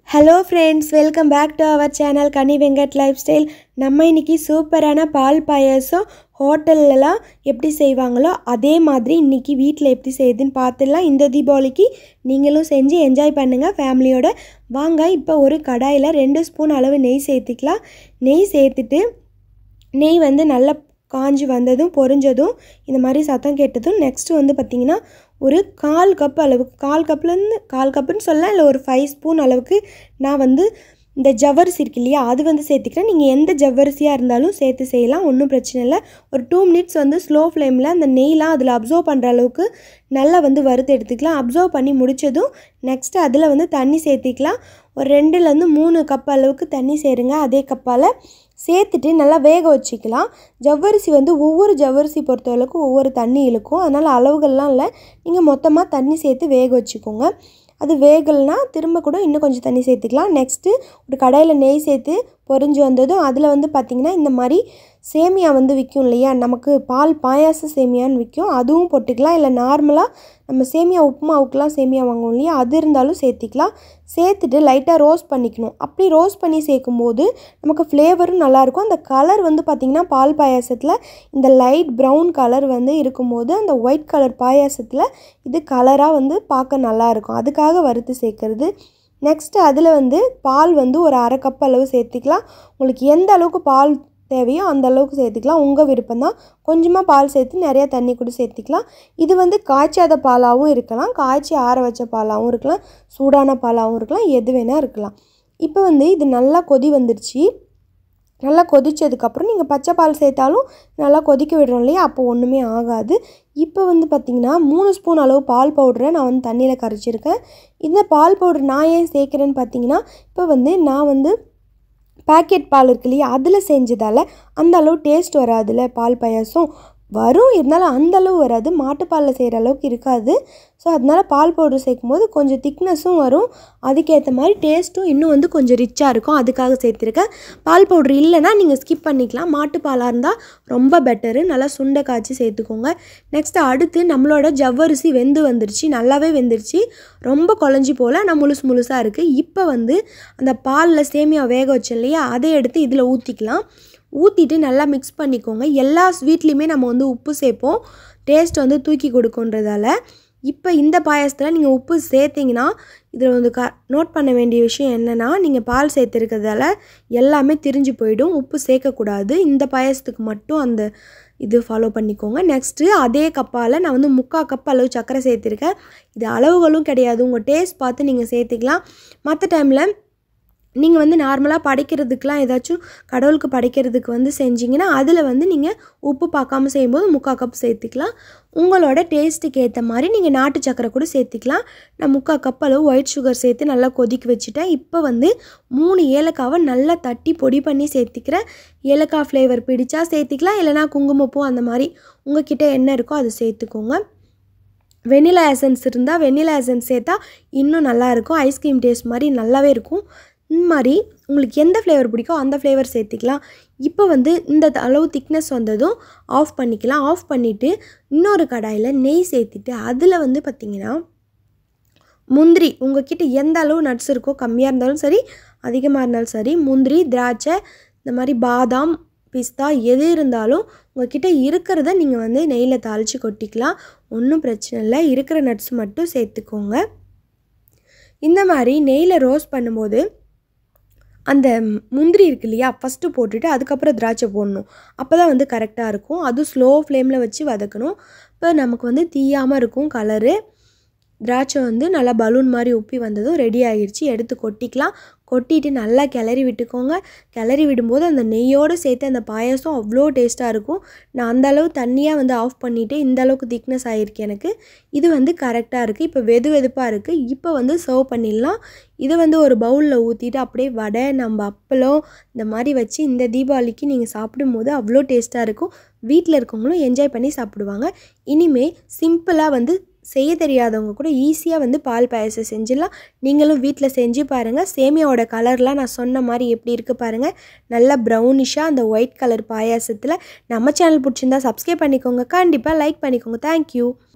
hello friends welcome back to our channel Kani Venkat life style நம்ம இன்னைக்கு சூப்பரான பால் பாயாசம் ஹோட்டல்லலாம் எப்படி செய்வாங்களோ அதே மாதிரி இன்னைக்கு வீட்டில் எப்படி செய்யுதுன்னு பார்த்துடலாம் இந்த தீபாவளிக்கு நீங்களும் செஞ்சு என்ஜாய் பண்ணுங்கள் ஃபேமிலியோட வாங்க இப்போ ஒரு கடாயில் ரெண்டு ஸ்பூன் அளவு நெய் சேர்த்துக்கலாம் நெய் சேர்த்துட்டு நெய் வந்து நல்லா காஞ்சி வந்ததும் பொரிஞ்சதும் இந்த மாதிரி சத்தம் கேட்டதும் நெக்ஸ்ட்டு வந்து பார்த்திங்கன்னா ஒரு கால் கப் அளவுக்கு கால் கப்லேருந்து கால் கப்புன்னு சொல்லலாம் இல்லை ஒரு ஃபைவ் ஸ்பூன் அளவுக்கு நான் வந்து இந்த ஜவ்வரிசி இருக்கு இல்லையா அது வந்து சேர்த்துக்கிறேன் நீங்கள் எந்த ஜவ்வரிசியாக இருந்தாலும் சேர்த்து செய்யலாம் ஒன்றும் பிரச்சனை இல்லை ஒரு டூ மினிட்ஸ் வந்து ஸ்லோ ஃப்ளேமில் அந்த நெய்லாம் அதில் அப்சர்வ் பண்ணுற அளவுக்கு நல்லா வந்து வறுத்து எடுத்துக்கலாம் அப்சர்வ் பண்ணி முடித்ததும் நெக்ஸ்ட்டு அதில் வந்து தண்ணி சேர்த்திக்கலாம் ஒரு ரெண்டுலேருந்து மூணு கப் அளவுக்கு தண்ணி சேருங்க அதே கப்பால் சேர்த்துட்டு நல்லா வேக வச்சுக்கலாம் ஜவ்வரிசி வந்து ஒவ்வொரு ஜவ்வரிசி பொறுத்தளவுக்கு ஒவ்வொரு தண்ணி இழுக்கும் அதனால் அளவுகள்லாம் இல்லை நீங்கள் மொத்தமாக தண்ணி சேர்த்து வேக வச்சுக்கோங்க அது வேகலைனா திரும்ப கூட இன்னும் கொஞ்சம் தண்ணி சேர்த்துக்கலாம் நெக்ஸ்ட்டு ஒரு கடாயில் நெய் சேர்த்து பொரிஞ்சு வந்ததும் அதில் வந்து பார்த்திங்கன்னா இந்த மாதிரி சேமியா வந்து விற்கும் இல்லையா நமக்கு பால் பாயாச சேமியான்னு விற்கும் அதுவும் போட்டுக்கலாம் இல்லை நார்மலாக நம்ம சேமியா உப்புமாவுக்குலாம் சேமியா வாங்குவோம் இல்லையா அது இருந்தாலும் சேர்த்திக்கலாம் சேர்த்துட்டு லைட்டாக ரோஸ்ட் பண்ணிக்கணும் அப்படி ரோஸ்ட் பண்ணி சேர்க்கும்போது நமக்கு ஃப்ளேவரும் நல்லாயிருக்கும் அந்த கலர் வந்து பார்த்திங்கன்னா பால் பாயாசத்தில் இந்த லைட் ப்ரௌன் கலர் வந்து இருக்கும்போது அந்த ஒயிட் கலர் பாயாசத்தில் இது கலராக வந்து பார்க்க நல்லாயிருக்கும் அதுக்காக வறுத்து சேர்க்குறது நெக்ஸ்ட்டு அதில் வந்து பால் வந்து ஒரு அரை கப் அளவு சேர்த்துக்கலாம் உங்களுக்கு எந்த அளவுக்கு பால் தேவையோ அந்த அளவுக்கு சேர்த்துக்கலாம் உங்கள் விருப்பம் தான் கொஞ்சமாக பால் சேர்த்து நிறையா தண்ணி கூட சேர்த்துக்கலாம் இது வந்து காய்ச்சாத பாலாகவும் இருக்கலாம் காய்ச்சி ஆற வச்ச பாலாகவும் இருக்கலாம் சூடான பாலாகவும் இருக்கலாம் எது வேணால் இருக்கலாம் இப்போ வந்து இது நல்லா கொதி வந்துருச்சு நல்லா கொதித்ததுக்கப்புறம் நீங்கள் பச்சை பால் சேர்த்தாலும் நல்லா கொதிக்க விடுறோம் இல்லையா அப்போ ஒன்றுமே ஆகாது இப்போ வந்து பார்த்திங்கன்னா மூணு ஸ்பூன் அளவு பால் பவுடரை நான் வந்து தண்ணியில் கரைச்சிருக்கேன் இந்த பால் பவுடர் நான் ஏன் சேர்க்குறேன்னு பார்த்தீங்கன்னா இப்போ வந்து நான் வந்து பேக்கெட் பால் இருக்கு இல்லையா அதில் செஞ்சதால் அந்த அளவு டேஸ்ட் வராதுல்ல பால் பாயாசம் வரும் இருந்தாலும் அந்த அளவு வராது மாட்டுப்பாலில் செய்கிற அளவுக்கு இருக்காது ஸோ அதனால் பால் பவுடர் சேர்க்கும் போது கொஞ்சம் திக்னஸும் வரும் அதுக்கேற்ற மாதிரி டேஸ்ட்டும் இன்னும் வந்து கொஞ்சம் ரிச்சாக இருக்கும் அதுக்காக சேர்த்துருக்கேன் பால் பவுடர் இல்லைன்னா நீங்கள் ஸ்கிப் பண்ணிக்கலாம் மாட்டுப்பாலாக இருந்தால் ரொம்ப பெட்டரு நல்லா சுண்டை காய்ச்சி சேர்த்துக்கோங்க நெக்ஸ்ட் அடுத்து நம்மளோட ஜவ்வரிசி வெந்து வந்துருச்சு நல்லாவே வெந்துருச்சு ரொம்ப குழஞ்சி போல் நான் முழுசு முழுசாக இருக்குது இப்போ வந்து அந்த பாலில் சேமியா வேக வச்சேன் இல்லையா அதை எடுத்து இதில் ஊற்றிக்கலாம் ஊற்றிட்டு நல்லா மிக்ஸ் பண்ணிக்கோங்க எல்லா ஸ்வீட்லேயுமே நம்ம வந்து உப்பு சேர்ப்போம் டேஸ்ட் வந்து தூக்கி கொடுக்குன்றதால இப்போ இந்த பாயாசத்தில் நீங்கள் உப்பு சேர்த்திங்கன்னா இதில் வந்து க நோட் பண்ண வேண்டிய விஷயம் என்னென்னா நீங்கள் பால் சேர்த்துருக்கிறதால எல்லாமே திரிஞ்சு போயிடும் உப்பு சேர்க்கக்கூடாது இந்த பாயாசத்துக்கு மட்டும் அந்த இது ஃபாலோ பண்ணிக்கோங்க நெக்ஸ்ட்டு அதே கப்பால் நான் வந்து முக்கால் கப் அளவு சர்க்கரை சேர்த்துருக்கேன் இது அளவுகளும் கிடையாது உங்கள் டேஸ்ட் பார்த்து நீங்கள் சேர்த்துக்கலாம் மற்ற டைமில் நீங்கள் வந்து நார்மலாக படைக்கிறதுக்கெலாம் ஏதாச்சும் கடவுளுக்கு படைக்கிறதுக்கு வந்து செஞ்சிங்கன்னா அதில் வந்து நீங்கள் உப்பு பார்க்காம செய்யும்போது முக்கால் கப் சேர்த்துக்கலாம் உங்களோட டேஸ்ட்டுக்கு ஏற்ற மாதிரி நீங்கள் நாட்டு சக்கரை கூட சேர்த்துக்கலாம் நான் முக்கால் கப் அளவு ஒயிட் சுகர் சேர்த்து நல்லா கொதிக்க வச்சுட்டேன் இப்போ வந்து மூணு ஏலக்காவை நல்லா தட்டி பொடி பண்ணி சேர்த்துக்கிறேன் ஏலக்காய் ஃப்ளேவர் பிடிச்சா சேர்த்துக்கலாம் இல்லைனா குங்குமப்பூ அந்த மாதிரி உங்ககிட்ட என்ன இருக்கோ அதை சேர்த்துக்கோங்க வெனிலா எசன்ஸ் இருந்தால் வெனிலா எசன்ஸ் சேர்த்தா இன்னும் நல்லாயிருக்கும் ஐஸ்கிரீம் டேஸ்ட் மாதிரி நல்லாவே இருக்கும் இந்த மாதிரி உங்களுக்கு எந்த ஃப்ளேவர் பிடிக்கோ அந்த ஃப்ளேவர் சேர்த்திக்கலாம் இப்போ வந்து இந்த அளவு திக்னஸ் வந்ததும் ஆஃப் பண்ணிக்கலாம் ஆஃப் பண்ணிவிட்டு இன்னொரு கடாயில் நெய் சேர்த்துட்டு அதில் வந்து பார்த்திங்கன்னா முந்திரி உங்ககிட்ட எந்த அளவு நட்ஸ் இருக்கோ கம்மியாக இருந்தாலும் சரி அதிகமாக இருந்தாலும் சரி முந்திரி திராட்சை இந்த மாதிரி பாதாம் பிஸ்தா எது இருந்தாலும் உங்ககிட்ட இருக்கிறத நீங்கள் வந்து நெய்யில் தாளித்து கொட்டிக்கலாம் ஒன்றும் பிரச்சனை இல்லை இருக்கிற நட்ஸ் மட்டும் சேர்த்துக்கோங்க இந்த மாதிரி நெய்யில் ரோஸ்ட் பண்ணும்போது அந்த முந்திரி இருக்கு இல்லையா ஃபஸ்ட்டு போட்டுட்டு அதுக்கப்புறம் திராட்சை போடணும் அப்போ தான் வந்து கரெக்டாக இருக்கும் அதுவும் ஸ்லோ ஃப்ளேமில் வச்சு வதக்கணும் இப்போ நமக்கு வந்து தீயாமல் இருக்கும் கலரு திராட்சை வந்து நல்லா பலூன் மாதிரி உப்பி வந்ததும் ரெடி ஆகிடுச்சு எடுத்து கொட்டிக்கலாம் கொட்டிட்டு நல்லா கிளறி விட்டுக்கோங்க கிளறி விடும்போது அந்த நெய்யோடு சேர்த்து அந்த பாயசம் அவ்வளோ டேஸ்ட்டாக இருக்கும் நான் அந்த அளவு தண்ணியாக வந்து ஆஃப் பண்ணிவிட்டு இந்த அளவுக்கு திக்னஸ் ஆகிருக்கு எனக்கு இது வந்து கரெக்டாக இருக்குது இப்போ வெது வெதுப்பாக இருக்குது இப்போ வந்து சர்வ் பண்ணிடலாம் இதை வந்து ஒரு பவுலில் ஊற்றிட்டு அப்படியே வடை நம்ம அப்பளம் இந்த மாதிரி வச்சு இந்த தீபாவளிக்கு நீங்கள் சாப்பிடும்போது அவ்வளோ டேஸ்ட்டாக இருக்கும் வீட்டில் இருக்கவங்களும் என்ஜாய் பண்ணி சாப்பிடுவாங்க இனிமேல் சிம்பிளாக வந்து செய்ய தெரியாதவங்க கூட ஈஸியாக வந்து பால் பாயசம் செஞ்சிடலாம் நீங்களும் வீட்டில் செஞ்சு பாருங்கள் சேமியாவோட கலர்லாம் நான் சொன்ன மாதிரி எப்படி இருக்குது பாருங்கள் நல்லா ப்ரௌனிஷாக அந்த ஒயிட் கலர் பாயாசத்தில் நம்ம சேனல் பிடிச்சிருந்தா சப்ஸ்கிரைப் பண்ணிக்கோங்க கண்டிப்பாக லைக் பண்ணிக்கோங்க தேங்க்யூ